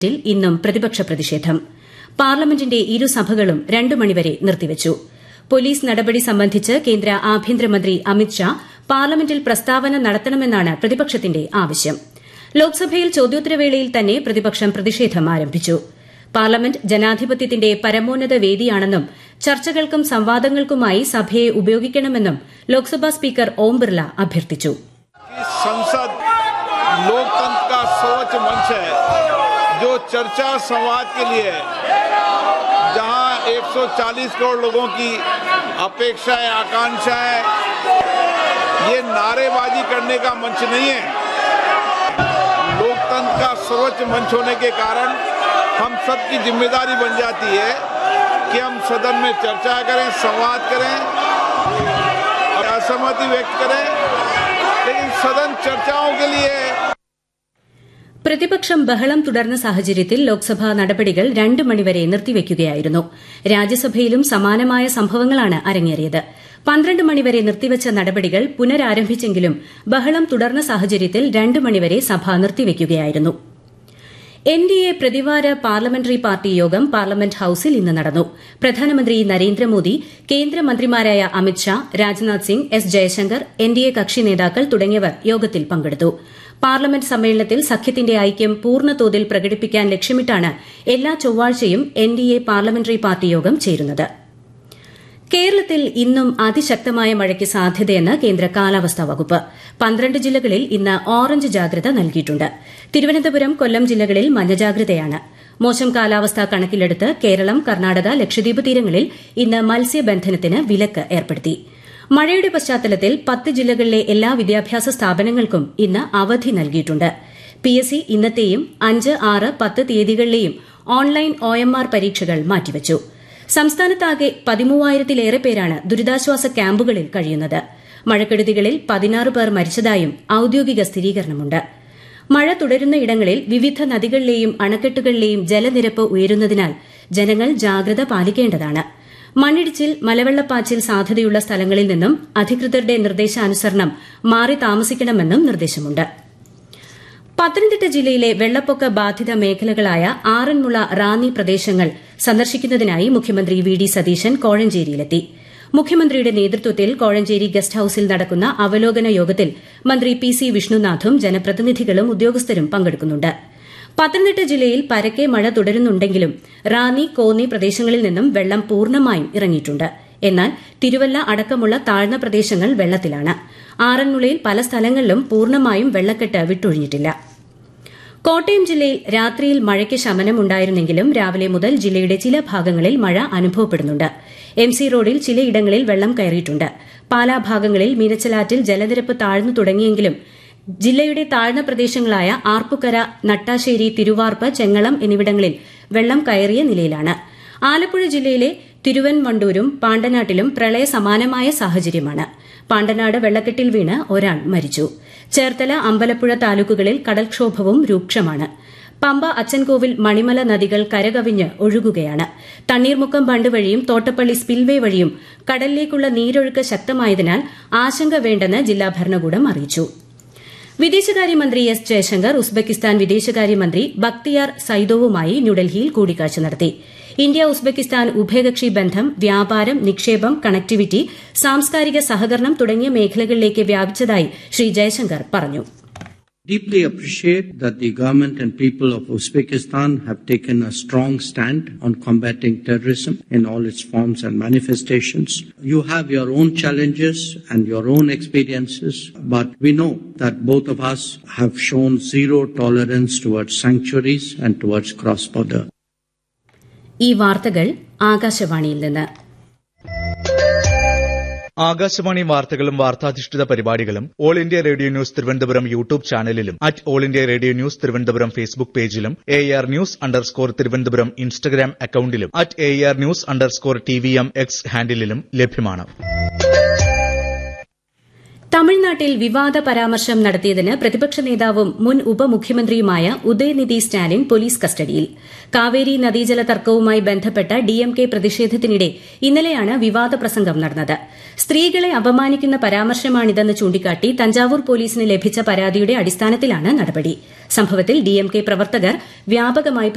ിൽ ഇന്നും പ്രതിപക്ഷ പ്രതിഷേധം പാർലമെന്റിന്റെ ഇരുസഭകളും രണ്ടു മണിവരെ നിർത്തിവച്ചു പോലീസ് നടപടി സംബന്ധിച്ച് കേന്ദ്ര ആഭ്യന്തരമന്ത്രി അമിത്ഷാ പാർലമെന്റിൽ പ്രസ്താവന നടത്തണമെന്നാണ് പ്രതിപക്ഷത്തിന്റെ ആവശ്യം ലോക്സഭയിൽ ചോദ്യോത്തരവേളയിൽ തന്നെ പ്രതിപക്ഷം പ്രതിഷേധം ആരംഭിച്ചു പാർലമെന്റ് ജനാധിപത്യത്തിന്റെ പരമോന്നത വേദിയാണെന്നും ചർച്ചകൾക്കും സംവാദങ്ങൾക്കുമായി സഭയെ ഉപയോഗിക്കണമെന്നും ലോക്സഭാ സ്പീക്കർ ഓം ബിർല അഭ്യർത്ഥിച്ചു संसद लोकतंत्र का सर्वोच्च मंच है जो चर्चा संवाद के लिए जहां 140 करोड़ लोगों की अपेक्षाएं आकांक्षाएं ये नारेबाजी करने का मंच नहीं है लोकतंत्र का सर्वोच्च मंच होने के कारण हम सबकी जिम्मेदारी बन जाती है कि हम सदन में चर्चा करें संवाद करें और असहमति व्यक्त करें लेकिन सदन चर्चाओं के लिए പ്രതിപക്ഷം ബഹളം തുടർന്ന സാഹചര്യത്തിൽ ലോക്സഭാ നടപടികൾ രണ്ട് മണിവരെ നിർത്തിവെക്കുകയായിരുന്നു രാജ്യസഭയിലും സമാനമായ സംഭവങ്ങളാണ് അരങ്ങേറിയത് പന്ത്രണ്ട് മണിവരെ നിർത്തിവച്ച നടപടികൾ പുനരാരംഭിച്ചെങ്കിലും ബഹളം തുടർന്ന സാഹചര്യത്തിൽ രണ്ട് മണിവരെ സഭ നിർത്തിവെക്കുകയായിരുന്നു എൻ ഡി എ പ്രതിവാര പാർലമെന്ററി പാർട്ടി യോഗം പാർലമെന്റ് ഹൌസിൽ ഇന്ന് നടന്നു പ്രധാനമന്ത്രി നരേന്ദ്രമോദി കേന്ദ്രമന്ത്രിമാരായ Amit Shah Rajnath Singh S Jaishankar N D A കക്ഷി നേതാക്കൾ തുടങ്ങിയവർ യോഗത്തിൽ പങ്കെടുത്തു പാർലമെന്റ് സമ്മേളനത്തിൽ സഖ്യത്തിന്റെ ഐക്യം പൂർണ്ണതോതിൽ പ്രകടിപ്പിക്കാൻ ലക്ഷ്യമിട്ടാണ് എല്ലാ ചൊവ്വാഴ്ചയും N D A parliamentary party യോഗം ചേരുന്നത് കേരളത്തിൽ ഇന്നും അതിശക്തമായ മഴയ്ക്ക് സാധ്യതയെന്ന് കേന്ദ്ര കാലാവസ്ഥാ വകുപ്പ് പന്ത്രണ്ട് ജില്ലകളിൽ ഇന്ന് ഓറഞ്ച് ജാഗ്രത നൽകിയിട്ടുണ്ട് തിരുവനന്തപുരം കൊല്ലം ജില്ലകളിൽ മഞ്ഞജാഗ്രതയാണ് മോശം കാലാവസ്ഥ കണക്കിലെടുത്ത് കേരളം കർണാടക ലക്ഷദ്വീപ് തീരങ്ങളിൽ ഇന്ന് മത്സ്യബന്ധനത്തിന് വിലക്ക് ഏർപ്പെടുത്തി മഴയുടെ പശ്ചാത്തലത്തിൽ പത്ത് ജില്ലകളിലെ എല്ലാ വിദ്യാഭ്യാസ സ്ഥാപനങ്ങൾക്കും ഇന്ന് അവധി നൽകിയിട്ടുണ്ട് പി എസ് സി ഇന്നത്തെയും അഞ്ച് ആറ് പത്ത് തീയതികളിലെയും ഓൺലൈൻ ഒ എം ആർ പരീക്ഷകൾ മാറ്റിവച്ചു സംസ്ഥാനത്താകെ പതിമൂവായിരത്തിലേറെ പേരാണ് ദുരിതാശ്വാസ ക്യാമ്പുകളിൽ കഴിയുന്നത് മഴക്കെടുതികളിൽ പതിനാറ് പേർ മരിച്ചതായും ഔദ്യോഗിക സ്ഥിരീകരണമുണ്ട് മഴ തുടരുന്ന ഇടങ്ങളിൽ വിവിധ നദികളിലെയും അണക്കെട്ടുകളിലെയും ജലനിരപ്പ് ഉയരുന്നതിനാൽ ജനങ്ങൾ ജാഗ്രത പാലിക്കേണ്ടതാണ് മണ്ണിടിച്ചിൽ മലവെള്ളപ്പാച്ചിൽ സാധ്യതയുള്ള സ്ഥലങ്ങളിൽ നിന്നും അധികൃതരുടെ നിർദ്ദേശാനുസരണം മാറി താമസിക്കണമെന്നും നിർദ്ദേശമുണ്ട് പത്തനംതിട്ട ജില്ലയിലെ വെള്ളപ്പൊക്ക ബാധിത മേഖലകളായ ആറന്മുള റാന്നി പ്രദേശങ്ങൾ സന്ദർശിക്കുന്നതിനായി മുഖ്യമന്ത്രി വി ഡി സതീശൻ കോഴഞ്ചേരിയിലെത്തി മുഖ്യമന്ത്രിയുടെ നേതൃത്വത്തിൽ കോഴഞ്ചേരി ഗസ്റ്റ് ഹൌസിൽ നടക്കുന്ന അവലോകന യോഗത്തിൽ മന്ത്രി പി സി വിഷ്ണുനാഥും ജനപ്രതിനിധികളും ഉദ്യോഗസ്ഥരും പങ്കെടുക്കുന്നുണ്ട് പത്തനംതിട്ട ജില്ലയിൽ പരക്കെ മഴ തുടരുന്നുണ്ടെങ്കിലും റാന്നി കോന്നി പ്രദേശങ്ങളിൽ നിന്നും വെള്ളം പൂർണ്ണമായും ഇറങ്ങിയിട്ടുണ്ട് എന്നാൽ തിരുവല്ല അടക്കമുള്ള താഴ്ന്ന പ്രദേശങ്ങൾ വെള്ളത്തിലാണ് ആറന്മുളയിൽ പല സ്ഥലങ്ങളിലും പൂർണ്ണമായും വെള്ളക്കെട്ട് വിട്ടൊഴിഞ്ഞിട്ടില്ല കോട്ടയം ജില്ലയിൽ രാത്രിയിൽ മഴയ്ക്ക് ശമനമുണ്ടായിരുന്നെങ്കിലും രാവിലെ മുതൽ ജില്ലയുടെ ചില ഭാഗങ്ങളിൽ മഴ അനുഭവപ്പെടുന്നുണ്ട് എം സി റോഡിൽ ചിലയിടങ്ങളിൽ വെള്ളം കയറിയിട്ടുണ്ട് പാലാ ഭാഗങ്ങളിൽ മീനച്ചലാറ്റിൽ ജലനിരപ്പ് താഴ്ന്നു തുടങ്ങിയെങ്കിലും ജില്ലയുടെ താഴ്ന്ന പ്രദേശങ്ങളായ ആർപ്പുക്കര നട്ടാശ്ശേരി തിരുവാർപ്പ് ചെങ്ങളം എന്നിവിടങ്ങളിൽ വെള്ളം കയറിയ നിലയിലാണ് ആലപ്പുഴ ജില്ലയിലെ തിരുവൻവണ്ടൂരും പാണ്ടനാട്ടിലും പ്രളയ സമാനമായ സാഹചര്യമാണ് പാണ്ടനാട് വെള്ളക്കെട്ടിൽ വീണ് ഒരാൾ മരിച്ചു ചേർത്തല അമ്പലപ്പുഴ താലൂക്കുകളിൽ കടൽക്ഷോഭവും രൂക്ഷമാണ് പമ്പ അച്ചൻകോവിൽ മണിമല നദികൾ കരകവിഞ്ഞ് ഒഴുകുകയാണ് തണ്ണീർമുക്കം ബണ്ട് വഴിയും തോട്ടപ്പള്ളി സ്പിൽവേ വഴിയും കടലിലേക്കുള്ള നീരൊഴുക്ക് ശക്തമായതിനാൽ ആശങ്ക വേണ്ടെന്ന് ജില്ലാ ഭരണകൂടം അറിയിച്ചു വിദേശകാര്യമന്ത്രി എസ് ജയശങ്കർ ഉസ്ബെക്കിസ്ഥാൻ വിദേശകാര്യമന്ത്രി ബക്തിയാർ സൈദോവുമായി ന്യൂഡൽഹിയിൽ കൂടിക്കാഴ്ച നടത്തി ഇന്ത്യ ഉസ്ബെക്കിസ്ഥാൻ ഉഭയകക്ഷി ബന്ധം വ്യാപാരം നിക്ഷേപം കണക്ടിവിറ്റി സാംസ്കാരിക സഹകരണം തുടങ്ങിയ മേഖലകളിലേക്ക് വ്യാപിച്ചതായി ശ്രീ ജയശങ്കർ പറഞ്ഞു Deeply appreciate that the government and people of Uzbekistan have taken a strong stand on combating terrorism in all its forms and manifestations. You have your own challenges and your own experiences, but we know that both of us have shown zero tolerance towards sanctuaries and towards cross-border. ഈ വാർത്തകൾ ആകാശവാണിയിൽ നിന്ന് ആകാശവാണി വാർത്തകളും വാർത്താധിഷ്ഠിത പരിപാടികളും all India radio news Thiruvananthapuram YouTube ചാനലിലും at all India radio news Thiruvananthapuram Facebook പേജിലും A R news underscore Thiruvananthapuram Instagram അക്കൌണ്ടിലും at A R news underscore T V M X ഹാൻഡിലും ലഭ്യമാണ് തമിഴ്നാട്ടിൽ വിവാദ പരാമർശം നടത്തിയതിന് പ്രതിപക്ഷ നേതാവും മുൻ ഉപമുഖ്യമന്ത്രിയുമായ ഉദയനിധി സ്റ്റാലിൻ പോലീസ് കസ്റ്റഡിയിൽ കാവേരി നദീജല തർക്കവുമായി ബന്ധപ്പെട്ട ഡിഎംകെ പ്രതിഷേധത്തിനിടെ ഇന്നലെയാണ് വിവാദ പ്രസംഗം നടന്നത് സ്ത്രീകളെ അപമാനിക്കുന്ന പരാമർശമാണിതെന്ന് ചൂണ്ടിക്കാട്ടി തഞ്ചാവൂർ പോലീസിന് ലഭിച്ച പരാതിയുടെ അടിസ്ഥാനത്തിലാണ് നടപടി സംഭവത്തിൽ ഡിഎംകെ പ്രവർത്തകർ വ്യാപകമായി